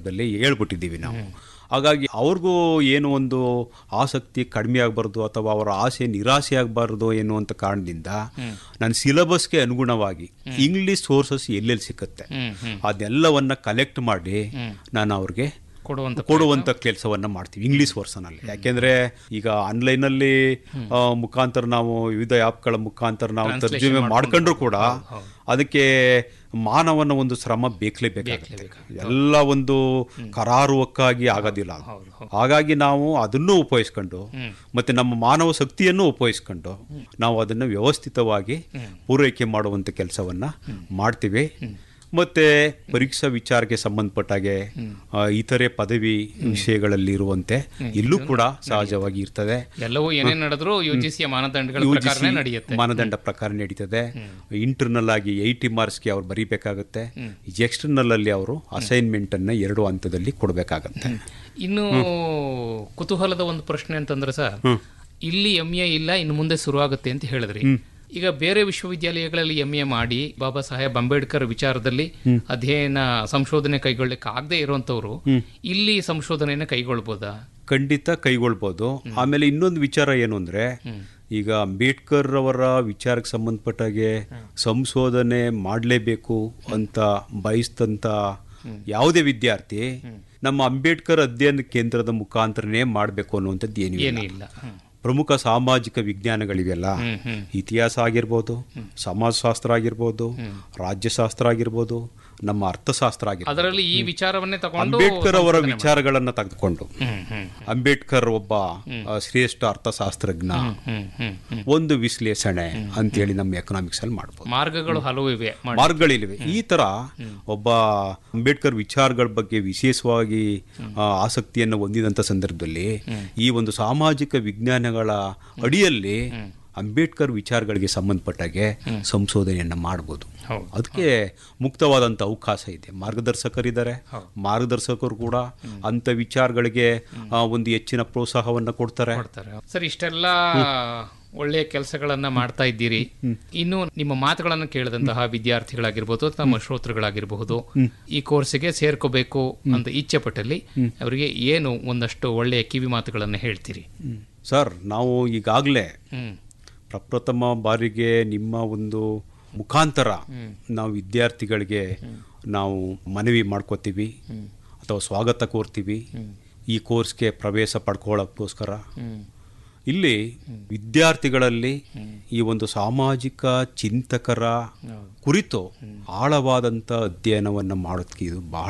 ಸಂದರ್ಭದಲ್ಲಿ ಹೇಳ್ಬಿಟ್ಟಿದ್ದೀವಿ ನಾವು ಹಾಗಾಗಿ ಅವ್ರಿಗೂ ಏನು ಒಂದು ಆಸಕ್ತಿ ಕಡಿಮೆ ಆಗಬಾರ್ದು ಅಥವಾ ಅವರ ಆಸೆ ನಿರಾಸೆ ಆಗಬಾರ್ದು ಎನ್ನುವಂಥ ಕಾರಣದಿಂದ ನನ್ನ ಸಿಲೆಬಸ್ಗೆ ಅನುಗುಣವಾಗಿ ಇಂಗ್ಲಿಷ್ ಸೋರ್ಸಸ್ ಎಲ್ಲೆಲ್ಲಿ ಸಿಕ್ಕುತ್ತೆ ಹ್ಮ್ ಹ್ಮ್ ಅದೆಲ್ಲವನ್ನ ಕಲೆಕ್ಟ್ ಮಾಡಿ ನಾನು ಅವ್ರಿಗೆ ಕೊಡುವಂತ ಕೊಡುವಂತ ಕೆಲಸವನ್ನ ಮಾಡ್ತೀವಿ ಇಂಗ್ಲಿಷ್ ವರ್ಷನ್ ಅಲ್ಲಿ ಯಾಕೆಂದ್ರೆ ಈಗ ಆನ್ಲೈನ್ ಅಲ್ಲಿ ಆ, ಮುಖಾಂತರ ನಾವು ವಿವಿಧ ಆ್ಯಪ್ಗಳ ಮುಖಾಂತರ ನಾವು ತರ್ಜುಮೆ ಮಾಡ್ಕೊಂಡ್ರು ಕೂಡ ಅದಕ್ಕೆ ಮಾನವನ ಒಂದು ಶ್ರಮ ಬೇಕಲೇಬೇಕಾಗುತ್ತೆ ಎಲ್ಲ ಒಂದು ಕರಾರುವಕ್ಕಾಗಿ ಆಗೋದಿಲ್ಲ ಅದು. ಹಾಗಾಗಿ ನಾವು ಅದನ್ನು ಉಪಯೋಗಿಸ್ಕೊಂಡು ಮತ್ತೆ ನಮ್ಮ ಮಾನವ ಶಕ್ತಿಯನ್ನು ಉಪಯೋಗಿಸ್ಕೊಂಡು ನಾವು ಅದನ್ನು ವ್ಯವಸ್ಥಿತವಾಗಿ ಪೂರೈಕೆ ಮಾಡುವಂತ ಕೆಲಸವನ್ನ ಮಾಡ್ತೀವಿ ಮತ್ತೆ ಪರೀಕ್ಷಾ ವಿಚಾರಕ್ಕೆ ಸಂಬಂಧಪಟ್ಟಾಗೆ ಆ, ಇತರೆ ಪದವಿ ವಿಷಯಗಳಲ್ಲಿ ಇರುವಂತೆ ಇಲ್ಲೂ ಕೂಡ ಸಹಜವಾಗಿ ಇರ್ತದೆ ಎಲ್ಲವೂ ಏನೇ ನಡೆದ್ರು ಯು ಜಿ ಸಿಯ ಮಾನದಂಡಗಳ UGC ಪ್ರಕಾರನೇ ನಡೆಯುತ್ತೆ ಮಾನದಂಡ ಪ್ರಕಾರ ನಡೀತದೆ ಇಂಟರ್ನಲ್ ಆಗಿ ಏಯ್ಟಿ ಮಾರ್ಕ್ಸ್ಗೆ ಅವ್ರು ಬರೀಬೇಕಾಗುತ್ತೆ ಎಕ್ಸ್ಟರ್ನಲ್ ಅಲ್ಲಿ ಅವರು ಅಸೈನ್ಮೆಂಟ್ ಅನ್ನ ಎರಡು ಹಂತದಲ್ಲಿ ಕೊಡಬೇಕಾಗತ್ತೆ ಇನ್ನು ಕುತೂಹಲದ ಒಂದು ಪ್ರಶ್ನೆ ಅಂತಂದ್ರೆ ಸರ್ ಇಲ್ಲಿ ಎಂ ಎ ಇಲ್ಲ ಇನ್ನು ಮುಂದೆ ಶುರುವಾಗುತ್ತೆ ಅಂತ ಹೇಳಿದ್ರಿ ಈಗ ಬೇರೆ ವಿಶ್ವವಿದ್ಯಾಲಯಗಳಲ್ಲಿ ಎಂ ಎ ಮಾಡಿ ಬಾಬಾ ಸಾಹೇಬ್ ಅಂಬೇಡ್ಕರ್ ವಿಚಾರದಲ್ಲಿ ಅಧ್ಯಯನ ಸಂಶೋಧನೆ ಕೈಗೊಳ್ಳಕ್ಕೆ ಆಗದೆ ಇರುವಂತವ್ರು ಇಲ್ಲಿ ಸಂಶೋಧನೆಯನ್ನ ಕೈಗೊಳ್ಬೋದಾ ಖಂಡಿತ ಕೈಗೊಳ್ಬೋದು ಆಮೇಲೆ ಇನ್ನೊಂದು ವಿಚಾರ ಏನು ಅಂದ್ರೆ ಈಗ ಅಂಬೇಡ್ಕರ್ ಅವರ ವಿಚಾರಕ್ಕೆ ಸಂಬಂಧಪಟ್ಟಾಗೆ ಸಂಶೋಧನೆ ಮಾಡಲೇಬೇಕು ಅಂತ ಬಯಸ್ತಂತ ಯಾವುದೇ ವಿದ್ಯಾರ್ಥಿ ನಮ್ಮ ಅಂಬೇಡ್ಕರ್ ಅಧ್ಯಯನ ಕೇಂದ್ರದ ಮುಖಾಂತರನೇ ಮಾಡಬೇಕು ಅನ್ನುವಂಥದ್ದು ಏನೂ ಇಲ್ಲ ಏನೂ ಇಲ್ಲ ಹ್ಮ್. ಪ್ರಮುಖ ಸಾಮಾಜಿಕ ವಿಜ್ಞಾನಗಳಿವೆಲ್ಲ ಇತಿಹಾಸ ಆಗಿರ್ಬೋದು ಸಮಾಜಶಾಸ್ತ್ರ ಆಗಿರ್ಬೋದು ರಾಜ್ಯಶಾಸ್ತ್ರ ಆಗಿರ್ಬೋದು ನಮ್ಮ ಅರ್ಥಶಾಸ್ತ್ರ ಆಗಿರ್ಬೋದು ಅದರಲ್ಲಿ ಈ ವಿಚಾರವನ್ನೇ ತಗೊಂಡು ಅಂಬೇಡ್ಕರ್ ಅವರ ವಿಚಾರಗಳನ್ನ ತೆಗೆದುಕೊಂಡು ಹ್ಮ್ ಹ್ಮ್ ಅಂಬೇಡ್ಕರ್ ಒಬ್ಬ ಆ, ಶ್ರೇಷ್ಠ ಅರ್ಥಶಾಸ್ತ್ರಜ್ಞ ಹ್ಮ್ ಹ್ಮ್ ಹ್ಮ್ ಒಂದು ವಿಶ್ಲೇಷಣೆ ಅಂತೇಳಿ ನಮ್ಮ ಎಕನಾಮಿಕ್ಸ್ ಅಲ್ಲಿ ಮಾಡ್ಬೋದು ಮಾರ್ಗಗಳು ಹಲವು ಇವೆ ಮಾಡಿ- ಮಾರ್ಗಗಳಿವೆ ಈ ತರ ಒಬ್ಬ ಅಂಬೇಡ್ಕರ್ ವಿಚಾರಗಳ ಬಗ್ಗೆ ವಿಶೇಷವಾಗಿ ಆ, ಆಸಕ್ತಿಯನ್ನು ಹೊಂದಿದಂತ ಸಂದರ್ಭದಲ್ಲಿ ಈ ಒಂದು ಸಾಮಾಜಿಕ ವಿಜ್ಞಾನಗಳ ಅಡಿಯಲ್ಲಿ ಅಂಬೇಡ್ಕರ್ ವಿಚಾರಗಳಿಗೆ ಸಂಬಂಧಪಟ್ಟಾಗೆ ಸಂಶೋಧನೆಯನ್ನ ಮಾಡ್ಬೋದು ಹೌದು. ಅದಕ್ಕೆ ಮುಕ್ತವಾದಂಥ ಅವಕಾಶ ಇದೆ ಮಾರ್ಗದರ್ಶಕರಿದ್ದಾರೆ ಮಾರ್ಗದರ್ಶಕರು ಕೂಡ ಅಂತ ವಿಚಾರಗಳಿಗೆ ಆ, ಒಂದು ಹೆಚ್ಚಿನ ಪ್ರೋತ್ಸಾಹವನ್ನು ಕೊಡ್ತಾರೆ ಕೊಡ್ತಾರೆ ಸರ್ ಇಷ್ಟೆಲ್ಲ ಒಳ್ಳೆಯ ಕೆಲಸಗಳನ್ನ ಮಾಡ್ತಾ ಇದ್ದೀರಿ ಇನ್ನು ನಿಮ್ಮ ಮಾತುಗಳನ್ನು ಕೇಳಿದಂತಹ ವಿದ್ಯಾರ್ಥಿಗಳಾಗಿರ್ಬೋದು ತಮ್ಮ ಶ್ರೋತೃಗಳಾಗಿರಬಹುದು ಈ ಕೋರ್ಸಿಗೆ ಸೇರ್ಕೋಬೇಕು ಅಂತ ಇಚ್ಛೆ ಪಟ್ಟಲ್ಲಿ ಅವರಿಗೆ ಏನು ಒಂದಷ್ಟು ಒಳ್ಳೆಯ ಕಿವಿ ಮಾತುಗಳನ್ನು ಹೇಳ್ತೀರಿ ಸರ್ ನಾವು ಈಗಾಗಲೇ ಹ್ಮ್ ಪ್ರಪ್ರಥಮ ಬಾರಿಗೆ ನಿಮ್ಮ ಒಂದು ಮುಖಾಂತರ ನಾವು ವಿದ್ಯಾರ್ಥಿಗಳಿಗೆ ನಾವು ಮನವಿ ಮಾಡ್ಕೋತೀವಿ ಅಥವಾ ಸ್ವಾಗತ ಕೋರ್ತೀವಿ ಈ ಕೋರ್ಸ್ಗೆ ಪ್ರವೇಶ ಪಡ್ಕೊಳ್ಳೋಕ್ಕೋಸ್ಕರ ಇಲ್ಲಿ ವಿದ್ಯಾರ್ಥಿಗಳಲ್ಲಿ ಈ ಒಂದು ಸಾಮಾಜಿಕ ಚಿಂತಕರ ಕುರಿತು ಆಳವಾದಂಥ ಅಧ್ಯಯನವನ್ನು ಮಾಡೋದಕ್ಕೆ ಇದು ಬಹಳ